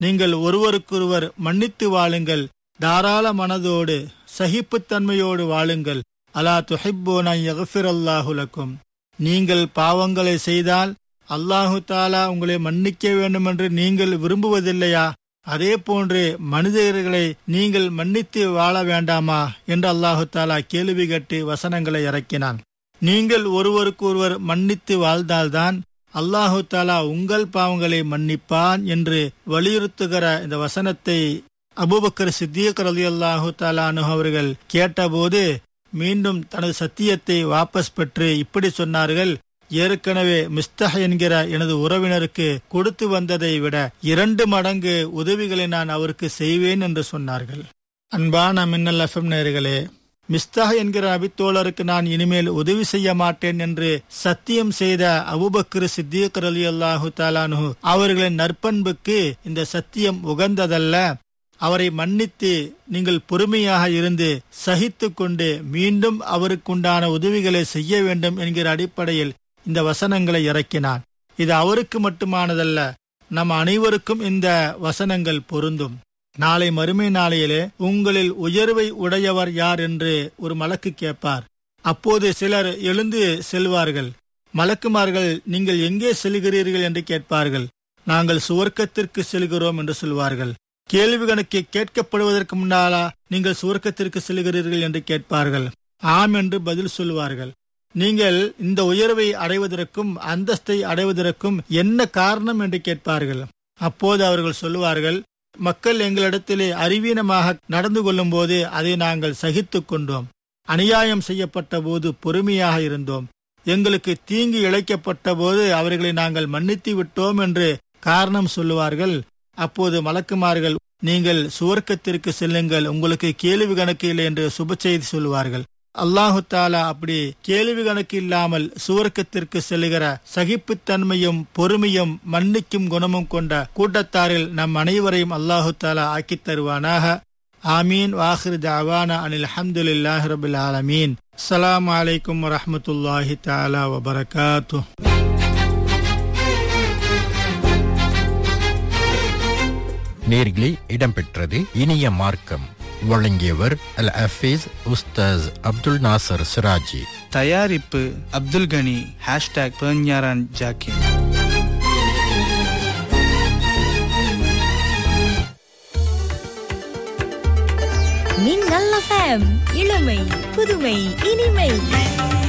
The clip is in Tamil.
நீங்கள் ஒருவருக்கொருவர் மன்னித்து வாழுங்கள் தாராள மனதோடு சகிப்புத்தன்மையோடு வாழுங்கள் அலா துஹிப்போன யகஃபிரல்லாஹுலக்கும் நீங்கள் பாவங்களை செய்தால் அல்லாஹு தாலா உங்களை மன்னிக்க வேண்டும் என்று நீங்கள் விரும்புவதில்லையா அதே போன்று மனிதர்களை நீங்கள் மன்னித்து வாழ வேண்டாமா என்று அல்லாஹு தாலா கேள்வி கேட்டு வசனங்களை இறக்கினான் நீங்கள் ஒருவருக்கு ஒருவர் மன்னித்து வாழ்ந்தால்தான் அல்லாஹு தாலா உங்கள் பாவங்களை மன்னிப்பான் என்று வலியுறுத்துகிற இந்த வசனத்தை அபூபக்கர் சித்தியக் ரலி அல்லாஹு தாலானு அவர்கள் கேட்டபோது மீண்டும் தனது சத்தியத்தை வாபஸ் பெற்று இப்படி சொன்னார்கள் ஏற்கனவே மிஸ்தஹ் என்கிற எனது உறவினருக்கு கொடுத்து வந்ததை விட இரண்டு மடங்கு உதவிகளை நான் அவருக்கு செய்வேன் என்று சொன்னார்கள் அன்பான மின்னல் எஃப்எம் நேர்களே மிஸ்தஹ் என்கிற அபித்தோழருக்கு நான் இனிமேல் உதவி செய்ய மாட்டேன் என்று சத்தியம் செய்த அபுபக்ரு சித்தியக் அலி அல்லாஹு தாலானு அவர்களின் நற்பண்புக்கு இந்த சத்தியம் உகந்ததல்ல அவரை மன்னித்து நீங்கள் பொறுமையாக இருந்து சகித்து கொண்டு மீண்டும் அவருக்குண்டான உதவிகளை செய்ய வேண்டும் என்கிற அடிப்படையில் இந்த வசனங்களை இறக்கினான் இது அவருக்கு மட்டுமானதல்ல நம் அனைவருக்கும் இந்த வசனங்கள் பொருந்தும் நாளை மறுமை நாளையிலே உங்களில் உயர்வை உடையவர் யார் என்று ஒரு மலக்கு கேட்பார் அப்போது சிலர் எழுந்து செல்வார்கள் மலக்குமார்கள் நீங்கள் எங்கே செல்கிறீர்கள் என்று கேட்பார்கள் நாங்கள் சுவர்க்கத்திற்கு செல்கிறோம் என்று சொல்வார்கள் கேள்வி கணக்கு கேட்கப்படுவதற்கு முன்னாலா நீங்கள் சுவர்க்கத்திற்கு செல்கிறீர்கள் என்று கேட்பார்கள் ஆம் என்று பதில் சொல்வார்கள் நீங்கள் இந்த உயர்வை அடைவதற்கும் அந்தஸ்தை அடைவதற்கும் என்ன காரணம் என்று கேட்பார்கள் அப்போது அவர்கள் சொல்லுவார்கள் மக்கள் எங்களிடத்திலே அறிவீனமாக நடந்து கொள்ளும் போது அதை நாங்கள் சகித்து கொண்டோம் அநியாயம் செய்யப்பட்ட போது பொறுமையாக இருந்தோம் எங்களுக்கு தீங்கு இழைக்கப்பட்ட போது அவர்களை நாங்கள் மன்னித்து விட்டோம் என்று காரணம் சொல்லுவார்கள் அப்போது மலக்குமார்கள் நீங்கள் சுவர்க்கத்திற்கு செல்லுங்கள் உங்களுக்கு கேள்வி கணக்கு இல்லை என்று சுப செய்தி சொல்லுவார்கள் அல்லாஹு தாலா அப்படி கேள்வி கணக்கு இல்லாமல் சுவர்க்கத்திற்கு செல்லுகிற சகிப்புத்தன்மையும் பொறுமையும் மன்னிக்கும் குணமும் கொண்ட கூட்டத்தாரில் நம் அனைவரையும் அல்லாஹு தாலா ஆக்கித் தருவானாக ஆமீன் வாஹிர் தாவானா அனில் அஹமதுல்லாஹி ரபுல் ஆலமீன் அஸ்ஸலாமு அலைக்கும் வரஹமத்துல்லாஹி தாலா வபரகாத்து நேர்களே இடம்பெற்றது இனிய மார்க்கம் வழங்கியவர் அல் அஃபீஸ் உஸ்தாஸ் அப்துல் நாசர் சிராஜி தயாரிப்பு அப்துல் கனி ஹேஷ்டாக் பெர்ஞாரான் ஜாக்கின் மின்னல் எஃப்எம் இளமை புதுமை இனிமை